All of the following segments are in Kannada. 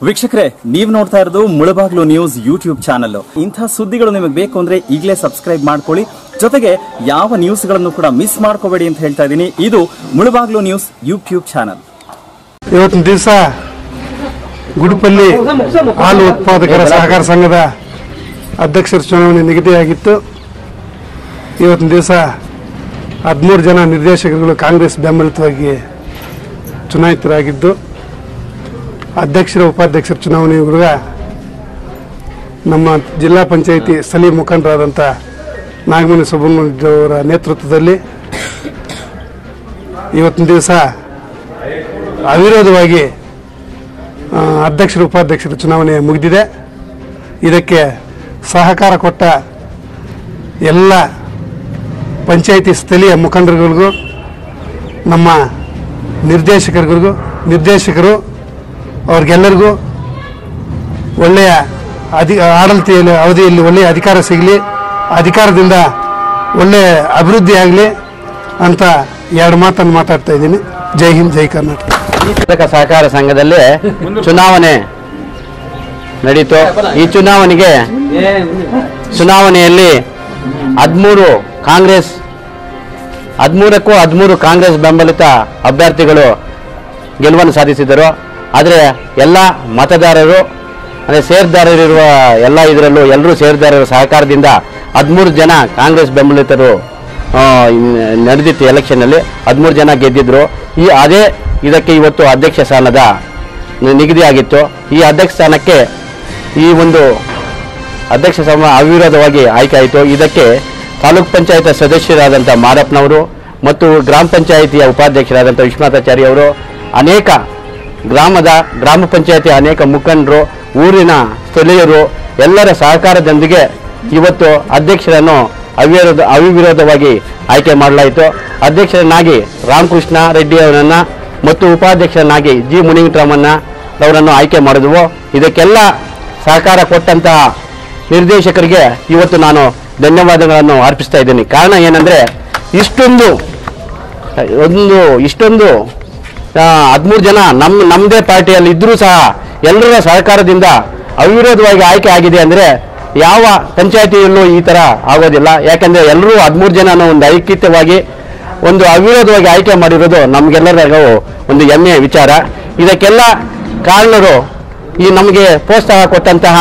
ವೀಕ್ಷಕರೇ ನೀವು ನೋಡ್ತಾ ಇರೋದು ಮುಳಬಾಗ್ಲು ನ್ಯೂಸ್ ಯೂಟ್ಯೂಬ್ ಚಾನಲ್ ಇಂಥ ಸುದ್ದಿಗಳು ನಿಮಗೆ ಬೇಕು ಅಂದ್ರೆ ಈಗಲೇ ಸಬ್ಸ್ಕ್ರೈಬ್ ಮಾಡ್ಕೊಳ್ಳಿ ಜೊತೆಗೆ ಯಾವ ನ್ಯೂಸ್ಗಳನ್ನು ಕೂಡ ಮಿಸ್ ಮಾಡ್ಕೋಬೇಡಿ ಅಂತ ಹೇಳ್ತಾ ಇದ್ದೀನಿ ಇದು ಮುಳಬಾಗ್ಲು ನ್ಯೂಸ್ ಯೂಟ್ಯೂಬ್ ಚಾನಲ್ ಇವತ್ತಿನ ದಿವಸ ಗುಡುಪಲ್ಲಿ ಹಾಲು ಉತ್ಪಾದಕರ ಸಹಕಾರ ಸಂಘದ ಅಧ್ಯಕ್ಷರ ಚುನಾವಣೆ ನಿಗದಿಯಾಗಿತ್ತು ಇವತ್ತಿನ ದಿವಸ ಹದಿಮೂರು ಜನ ನಿರ್ದೇಶಕರುಗಳು ಕಾಂಗ್ರೆಸ್ ಬೆಂಬಲಿತವಾಗಿ ಚುನಾಯಿತರಾಗಿದ್ದು ಅಧ್ಯಕ್ಷರ ಉಪಾಧ್ಯಕ್ಷರ ಚುನಾವಣೆಗಳ ನಮ್ಮ ಜಿಲ್ಲಾ ಪಂಚಾಯಿತಿ ಸ್ಥಳೀಯ ಮುಖಂಡರಾದಂಥ ನಾಗಮಣಿ ಸುಬ್ರಹ್ಮಣ್ಯ ಅವರ ನೇತೃತ್ವದಲ್ಲಿ ಇವತ್ತಿನ ದಿವಸ ಅವಿರೋಧವಾಗಿ ಆ, ಅಧ್ಯಕ್ಷರು ಉಪಾಧ್ಯಕ್ಷರ ಚುನಾವಣೆ ಮುಗಿದಿದೆ ಇದಕ್ಕೆ ಸಹಕಾರ ಕೊಟ್ಟ ಎಲ್ಲ ಪಂಚಾಯಿತಿ ಸ್ಥಳೀಯ ಮುಖಂಡರುಗಳಿಗೂ ನಮ್ಮ ನಿರ್ದೇಶಕರಿಗೂ ನಿರ್ದೇಶಕರು ಅವ್ರಿಗೆಲ್ಲರಿಗೂ ಒಳ್ಳೆಯ ಅಧಿ ಆಡಳಿತ ಅವಧಿಯಲ್ಲಿ ಒಳ್ಳೆಯ ಅಧಿಕಾರ ಸಿಗಲಿ ಅಧಿಕಾರದಿಂದ ಒಳ್ಳೆಯ ಅಭಿವೃದ್ಧಿ ಆಗಲಿ ಅಂತ ಎರಡು ಮಾತನ್ನು ಮಾತಾಡ್ತಾ ಇದ್ದೀನಿ ಜೈ ಹಿಂದ್ ಜೈ ಕರ್ನಾಟಕ ಕರ್ನಾಟಕ ಸಹಕಾರ ಸಂಘದಲ್ಲಿ ಚುನಾವಣೆ ನಡೀತು ಈ ಚುನಾವಣೆಗೆ ಚುನಾವಣೆಯಲ್ಲಿ ಹದಿಮೂರು ಕಾಂಗ್ರೆಸ್ ಹದಿಮೂರಕ್ಕೂ ಹದಿಮೂರು ಕಾಂಗ್ರೆಸ್ ಬೆಂಬಲಿತ ಅಭ್ಯರ್ಥಿಗಳು ಗೆಲುವನ್ನು ಸಾಧಿಸಿದರು ಆದರೆ ಎಲ್ಲ ಮತದಾರರು ಅಂದರೆ ಷೇರ್ದಾರರಿರುವ ಎಲ್ಲ ಇದರಲ್ಲೂ ಎಲ್ಲರೂ ಷೇರ್ದಾರರ ಸಹಕಾರದಿಂದ ಹದಿಮೂರು ಜನ ಕಾಂಗ್ರೆಸ್ ಬೆಂಬಲಿತರು ಆ, ಇನ್- ನಡೆದಿತ್ತು ಎಲೆಕ್ಷನ್ನಲ್ಲಿ ಹದಿಮೂರು ಜನ ಗೆದ್ದಿದ್ರು ಈ ಅದೇ ಇದಕ್ಕೆ ಇವತ್ತು ಅಧ್ಯಕ್ಷ ಸ್ಥಾನದ ನಿ- ನಿಗದಿಯಾಗಿತ್ತು ಈ ಅಧ್ಯಕ್ಷ ಸ್ಥಾನಕ್ಕೆ ಈ ಒಂದು ಅಧ್ಯಕ್ಷ ಸ್ಥಾನ ಅವಿರೋಧವಾಗಿ ಆಯ್ಕೆ ಆಯಿತು ಇದಕ್ಕೆ ತಾಲೂಕ್ ಪಂಚಾಯತ್ ಸದಸ್ಯರಾದಂಥ ಮಾರಪ್ಪನವರು ಮತ್ತು ಗ್ರಾಮ ಪಂಚಾಯಿತಿಯ ಉಪಾಧ್ಯಕ್ಷರಾದಂಥ ವಿಶ್ವನಾಥಾಚಾರ್ಯ ಅವರು ಅನೇಕ ಗ್ರಾಮದ ಗ್ರಾಮ ಪಂಚಾಯತಿ ಅನೇಕ ಮುಖಂಡರು ಊರಿನ ಸ್ಥಳೀಯರು ಎಲ್ಲರ ಸಹಕಾರದೊಂದಿಗೆ ಇವತ್ತು ಅಧ್ಯಕ್ಷರನ್ನು ಅವಿರೋಧ ಅವಿವಿರೋಧವಾಗಿ ಆಯ್ಕೆ ಮಾಡಲಾಯಿತು ಅಧ್ಯಕ್ಷರನ್ನಾಗಿ ರಾಮಕೃಷ್ಣ ರೆಡ್ಡಿ ಅವರನ್ನು ಮತ್ತು ಉಪಾಧ್ಯಕ್ಷರನ್ನಾಗಿ ಜಿ ಮುನಿಂಗರಾಮಣ್ಣ ಅವರನ್ನು ಆಯ್ಕೆ ಮಾಡಿದ್ವು ಇದಕ್ಕೆಲ್ಲ ಸಹಕಾರ ಕೊಟ್ಟಂತಹ ನಿರ್ದೇಶಕರಿಗೆ ಇವತ್ತು ನಾನು ಧನ್ಯವಾದಗಳನ್ನು ಅರ್ಪಿಸ್ತಾ ಇದ್ದೀನಿ ಕಾರಣ ಏನಂದರೆ ಇಷ್ಟೊಂದು ಒಂದು ಇಷ್ಟೊಂದು ಹದಿಮೂರು ಜನ ನಮ್ಮ ನಮ್ಮದೇ ಪಾರ್ಟಿಯಲ್ಲಿ ಇದ್ದರೂ ಸಹ ಎಲ್ಲರ ಸಹಕಾರದಿಂದ ಅವಿರೋಧವಾಗಿ ಆಯ್ಕೆ ಆಗಿದೆ ಅಂದರೆ ಯಾವ ಪಂಚಾಯತಿಯಲ್ಲೂ ಈ ಥರ ಆಗೋದಿಲ್ಲ ಯಾಕೆಂದರೆ ಎಲ್ಲರೂ ಹದಿಮೂರು ಜನನ ಒಂದು ಐಕ್ಯತವಾಗಿ ಒಂದು ಅವಿರೋಧವಾಗಿ ಆಯ್ಕೆ ಮಾಡಿರೋದು ನಮಗೆಲ್ಲರಿಗೂ ಒಂದು ಹೆಮ್ಮೆಯ ವಿಚಾರ ಇದಕ್ಕೆಲ್ಲ ಕಾರಣರು ಈ ನಮಗೆ ಪ್ರೋತ್ಸಾಹ ಕೊಟ್ಟಂತಹ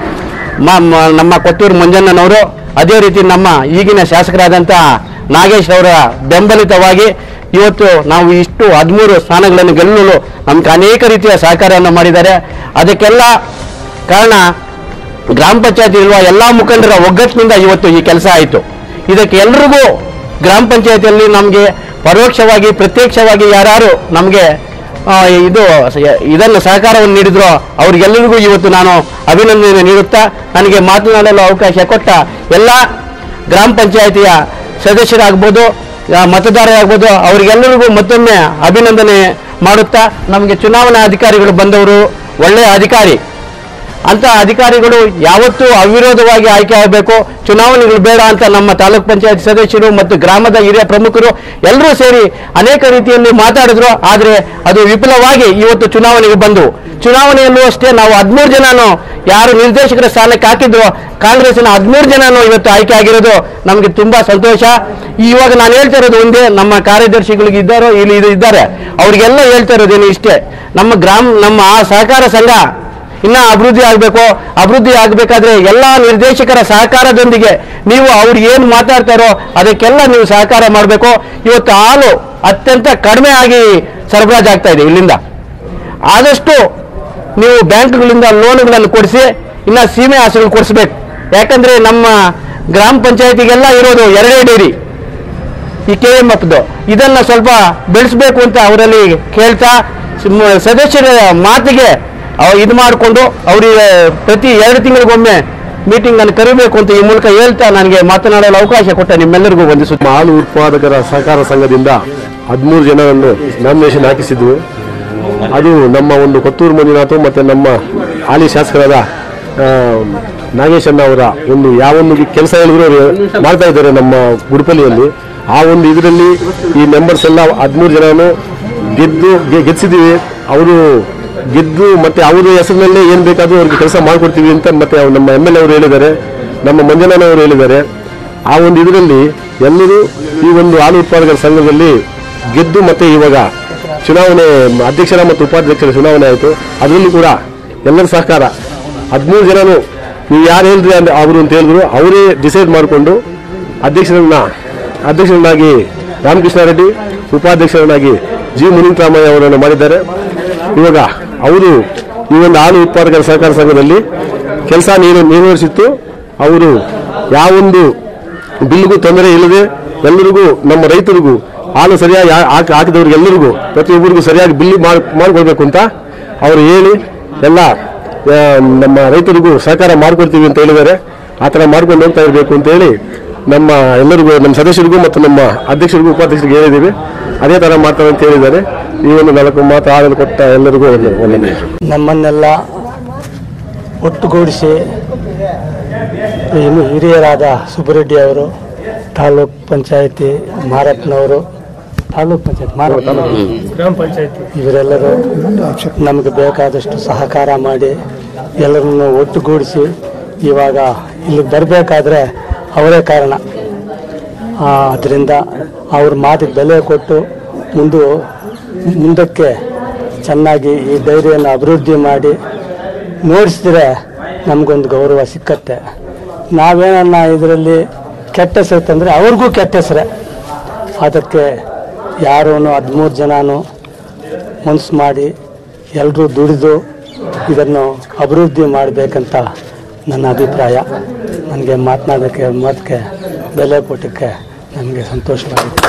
ಮ- ಮ- ನಮ್ಮ ಕೊತ್ತೂರು ಮಂಜಣ್ಣನವರು ಅದೇ ರೀತಿ ನಮ್ಮ ಈಗಿನ ಶಾಸಕರಾದಂತಹ ನಾಗೇಶ್ ಅವರ ಬೆಂಬಲಿತವಾಗಿ ಇವತ್ತು ನಾವು ಇಷ್ಟು ಹದಿಮೂರು ಸ್ಥಾನಗಳನ್ನು ಗೆಲ್ಲಲು ನಮ್ಗೆ ಅನೇಕ ರೀತಿಯ ಸಹಕಾರವನ್ನು ಮಾಡಿದ್ದಾರೆ ಅದಕ್ಕೆಲ್ಲ ಕಾರಣ ಗ್ರಾಮ ಪಂಚಾಯತಿ ಇರುವ ಎಲ್ಲ ಮುಖಂಡರ ಒಗ್ಗಟ್ಟಿನಿಂದ ಇವತ್ತು ಈ ಕೆಲಸ ಆಯಿತು ಇದಕ್ಕೆ ಎಲ್ರಿಗೂ ಗ್ರಾಮ ಪಂಚಾಯತಿಯಲ್ಲಿ ನಮಗೆ ಪರೋಕ್ಷವಾಗಿ ಪ್ರತ್ಯಕ್ಷವಾಗಿ ಯಾರು ನಮಗೆ ಆ, ಇದು ಸ- ಇದನ್ನು ಸಹಕಾರವನ್ನು ನೀಡಿದ್ರು ಅವ್ರಿಗೆಲ್ಲರಿಗೂ ಇವತ್ತು ನಾನು ಅಭಿನಂದನೆ ನೀಡುತ್ತಾ ನನಗೆ ಮಾತನಾಡಲು ಅವಕಾಶ ಕೊಟ್ಟ ಎಲ್ಲ ಗ್ರಾಮ ಪಂಚಾಯಿತಿಯ ಸದಸ್ಯರಾಗ್ಬೋದು ಆ, ಮತದಾರರಾಗ್ಬೋದು ಅವರಿಗೆಲ್ಲರಿಗೂ ಮತ್ತೊಮ್ಮೆ ಅಭಿನಂದನೆ ಮಾಡುತ್ತಾ ನಮಗೆ ಚುನಾವಣಾ ಅಧಿಕಾರಿಗಳು ಬಂದವರು ಒಳ್ಳೆಯ ಅಧಿಕಾರಿ ಅಂತ ಅಧಿಕಾರಿಗಳು ಯಾವತ್ತೂ ಅವಿರೋಧವಾಗಿ ಆಯ್ಕೆ ಆಗಬೇಕು ಚುನಾವಣೆಗಳು ಬೇಡ ಅಂತ ನಮ್ಮ ತಾಲೂಕ್ ಪಂಚಾಯತ್ ಸದಸ್ಯರು ಮತ್ತು ಗ್ರಾಮದ ಹಿರಿಯ ಪ್ರಮುಖರು ಎಲ್ಲರೂ ಸೇರಿ ಅನೇಕ ರೀತಿಯಲ್ಲಿ ಮಾತಾಡಿದ್ರು ಆದರೆ ಅದು ವಿಫಲವಾಗಿ ಇವತ್ತು ಚುನಾವಣೆಗೆ ಬಂದು ಚುನಾವಣೆಯಲ್ಲೂ ಅಷ್ಟೇ ನಾವು ಹದಿಮೂರು ಜನನು ಯಾರು ನಿರ್ದೇಶಕರ ಸ್ಥಾನಕ್ಕೆ ಹಾಕಿದ್ರು ಕಾಂಗ್ರೆಸ್ಸಿನ ಹದಿಮೂರು ಜನನು ಇವತ್ತು ಆಯ್ಕೆ ಆಗಿರೋದು ನಮಗೆ ತುಂಬಾ ಸಂತೋಷ ಇವಾಗ ನಾನು ಹೇಳ್ತಾ ಇರೋದು ಒಂದೇ ನಮ್ಮ ಕಾರ್ಯದರ್ಶಿಗಳಿಗೆ ಇದ್ದಾರೋ ಇಲ್ಲಿ ಇದು ಇದ್ದಾರೆ ಅವ್ರಿಗೆಲ್ಲ ಹೇಳ್ತಾ ಇರೋದೇನು ಇಷ್ಟೇ ನಮ್ಮ ಗ್ರಾಮ ನಮ್ಮ ಆ ಸಹಕಾರ ಸಂಘ ಇನ್ನ ಅಭಿವೃದ್ಧಿ ಆಗಬೇಕು ಅಭಿವೃದ್ಧಿ ಆಗಬೇಕಾದ್ರೆ ಎಲ್ಲ ನಿರ್ದೇಶಕರ ಸಹಕಾರದೊಂದಿಗೆ ನೀವು ಅವ್ರು ಏನು ಮಾತಾಡ್ತಾರೋ ಅದಕ್ಕೆಲ್ಲ ನೀವು ಸಹಕಾರ ಮಾಡಬೇಕು ಇವತ್ತು ಹಾಲು ಅತ್ಯಂತ ಕಡಿಮೆ ಆಗಿ ಸರಬರಾಜು ಆಗ್ತಾ ಇದೆ ಇಲ್ಲಿಂದ ಆದಷ್ಟು ನೀವು ಬ್ಯಾಂಕ್ಗಳಿಂದ ಲೋನ್ಗಳನ್ನು ಕೊಡಿಸಿ ಇನ್ನ ಸೀಮೆ ಹಸುಗಳು ಕೊಡಿಸ್ಬೇಕು ಯಾಕಂದ್ರೆ ನಮ್ಮ ಗ್ರಾಮ ಪಂಚಾಯತಿಗೆಲ್ಲ ಇರೋದು ಎರಡೇ ಡೈರಿ ಈ ಕೆ ಎಂ ಎಫ್ದು ಇದನ್ನ ಸ್ವಲ್ಪ ಬೆಳೆಸಬೇಕು ಅಂತ ಅವರಲ್ಲಿ ಕೇಳ್ತಾ ಸ- ಸದಸ್ಯರ ಮಾತಿಗೆ ಅವ್ ಇದು ಮಾಡಿಕೊಂಡು ಅವರಿಗೆ ಪ್ರತಿ ಎರಡು ತಿಂಗಳಿಗೊಮ್ಮೆ ಮೀಟಿಂಗ್ ಅನ್ನು ಕರಿಬೇಕು ಅಂತ ಈ ಮೂಲಕ ಹೇಳ್ತಾ ನನಗೆ ಮಾತನಾಡಲು ಅವಕಾಶ ಕೊಟ್ಟ ನಿಮ್ಮೆಲ್ಲರಿಗೂ ವಂದಿಸುತ್ತೆ ಹಾಲು ಉತ್ಪಾದಕರ ಸಹಕಾರ ಸಂಘದಿಂದ ಹದಿಮೂರು ಜನರನ್ನು ನಾಮಿನೇಷನ್ ಹಾಕಿಸಿದ್ವು ಅದು ನಮ್ಮ ಒಂದು ಕೊತ್ತೂರು ಮಂಜುನಾಥ್ ಮತ್ತು ನಮ್ಮ ಹಾಲಿ ಶಾಸಕರಾದ ಆ, ನಾಗೇಶಣ್ಣ ಅವರ ಒಂದು ಯಾವೊಂದು ಕೆಲಸ ಹೇಳಿದ್ರು ಅವ್ರು ಮಾಡ್ತಾ ಇದ್ದಾರೆ ನಮ್ಮ ಗುಡುಪಲ್ಲಿಯಲ್ಲಿ ಆ ಒಂದು ಇದರಲ್ಲಿ ಈ ಮೆಂಬರ್ಸ್ ಎಲ್ಲ ಹದಿಮೂರು ಜನನು ಗೆದ್ದು ಗೆ- ಗೆದ್ಸಿದ್ದೀವಿ ಅವರು ಗೆದ್ದು ಮತ್ತೆ ಅವ್ರ ಹೆಸರಿನಲ್ಲೇ ಏನು ಬೇಕಾದರೂ ಅವ್ರಿಗೆ ಕೆಲಸ ಮಾಡಿಕೊಡ್ತೀವಿ ಅಂತ ಮತ್ತೆ ಅವ್ರು ನಮ್ಮ ಎಮ್ ಎಲ್ ಎ ಅವರು ಹೇಳಿದ್ದಾರೆ ನಮ್ಮ ಮಂಜಣ್ಣನವರು ಹೇಳಿದ್ದಾರೆ ಆ ಒಂದು ಇದರಲ್ಲಿ ಎಲ್ಲರೂ ಈ ಒಂದು ಹಾಲು ಉತ್ಪಾದಕರ ಸಂಘದಲ್ಲಿ ಗೆದ್ದು ಮತ್ತೆ ಇವಾಗ ಚುನಾವಣೆ ಅಧ್ಯಕ್ಷರ ಮತ್ತು ಉಪಾಧ್ಯಕ್ಷರ ಚುನಾವಣೆ ಆಯಿತು ಅದರಲ್ಲೂ ಕೂಡ ಎಲ್ಲರ ಸಹಕಾರ ಹದಿಮೂರು ಜನನು ನೀವು ಯಾರು ಹೇಳಿದ್ರಿ ಅಂದ್ರೆ ಅವರು ಅಂತ ಹೇಳಿದ್ರು ಅವರೇ ಡಿಸೈಡ್ ಮಾಡಿಕೊಂಡು ಅಧ್ಯಕ್ಷರನ್ನ ಅಧ್ಯಕ್ಷರನ್ನಾಗಿ ರಾಮಕೃಷ್ಣ ರೆಡ್ಡಿ ಉಪಾಧ್ಯಕ್ಷರನ್ನಾಗಿ ಜಿ ಮುನಿರಾಮಯ್ಯ ಅವರನ್ನು ಮಾಡಿದ್ದಾರೆ ಇವಾಗ ಅವರು ಈ ಒಂದು ಹಾಲು ಉತ್ಪಾದಕರ ಸಹಕಾರ ಸಂಘದಲ್ಲಿ ಕೆಲಸ ನೀರು ನಿರ್ವಹಿಸಿತ್ತು ಅವರು ಯಾವೊಂದು ಬಿಲ್ಗೂ ತೊಂದರೆ ಇಲ್ಲದೆ ಎಲ್ಲರಿಗೂ ನಮ್ಮ ರೈತರಿಗೂ ಹಾಲು ಸರಿಯಾಗಿ ಹಾ- ಹಾಕಿ ಹಾಕಿದವ್ರಿಗೆ ಎಲ್ಲರಿಗೂ ಪ್ರತಿಯೊಬ್ಬರಿಗೂ ಸರಿಯಾಗಿ ಬಿಲ್ ಮಾಡಿ ಮಾಡಿಕೊಡ್ಬೇಕು ಅಂತ ಅವರು ಹೇಳಿ ಎಲ್ಲ ಆ, ನಮ್ಮ ರೈತರಿಗೂ ಸಹಕಾರ ಮಾಡಿಕೊಡ್ತೀವಿ ಅಂತ ಹೇಳಿದ್ದಾರೆ ಆ ಥರ ಮಾಡ್ಕೊಂಡು ಹೋಗ್ತಾ ಇರಬೇಕು ಅಂತ ಹೇಳಿ ನಮ್ಮ ಎಲ್ಲರಿಗೂ ನಮ್ಮ ಸದಸ್ಯರಿಗೂ ಮತ್ತು ನಮ್ಮ ಅಧ್ಯಕ್ಷರಿಗೂ ಉಪಾಧ್ಯಕ್ಷರಿಗೆ ಹೇಳಿದ್ದೀವಿ ಅದೇ ಥರ ಮಾಡ್ತಾರೆ ಅಂತ ಹೇಳಿದ್ದಾರೆ ಈ ಒಂದು ನಾಲ್ಕು ಮಾತು ಆಡಲು ಕೊಟ್ಟ ಎಲ್ಲರಿಗೂ ಒಂದು ವಂದನೆ ನಮ್ಮನ್ನೆಲ್ಲ ಒಟ್ಟುಗೂಡಿಸಿ ಇನ್ನು ಹಿರಿಯರಾದ ಸುಬ್ಬರೆಡ್ಡಿ ಅವರು ತಾಲೂಕ್ ಪಂಚಾಯತಿ ಮಾರಪ್ಪನವರು ತಾಲೂಕ್ ಪಂಚಾಯತ್ ಮಾರಪ್ಪ ಗ್ರಾಮ ಪಂಚಾಯತಿ ಇವರೆಲ್ಲರೂ ನಮಗೆ ಬೇಕಾದಷ್ಟು ಸಹಕಾರ ಮಾಡಿ ಎಲ್ಲರನ್ನು ಒಟ್ಟುಗೂಡಿಸಿ ಇವಾಗ ಇಲ್ಲಿಗೆ ಬರಬೇಕಾದ್ರೆ ಅವರೇ ಕಾರಣ ಅದರಿಂದ ಅವ್ರ ಮಾತಿಗೆ ಬೆಲೆ ಕೊಟ್ಟು ಮುಂದು ಮುಂದಕ್ಕೆ ಚೆನ್ನಾಗಿ ಈ ಡೈರಿಯನ್ನು ಅಭಿವೃದ್ಧಿ ಮಾಡಿ ನೋಡಿಸಿದ್ರೆ ನಮಗೊಂದು ಗೌರವ ಸಿಕ್ಕತ್ತೆ ನಾವೇನನ್ನ ಇದರಲ್ಲಿ ಕೆಟ್ಟ ಹೆಸರು ತಂದರೆ ಅವ್ರಿಗೂ ಕೆಟ್ಟ ಹೆಸರೇ ಅದಕ್ಕೆ ಯಾರೂ ಹದಿಮೂರು ಜನನು ಮನ್ಸು ಮಾಡಿ ಎಲ್ಲರೂ ದುಡಿದು ಇದನ್ನು ಅಭಿವೃದ್ಧಿ ಮಾಡಬೇಕಂತ ನನ್ನ ಅಭಿಪ್ರಾಯ ನನಗೆ ಮಾತನಾಡೋಕ್ಕೆ ಮಾತಕ್ಕೆ ಬೆಲೆ ಕೊಟ್ಟಕ್ಕೆ ನನಗೆ ಸಂತೋಷವಾಗಿದೆ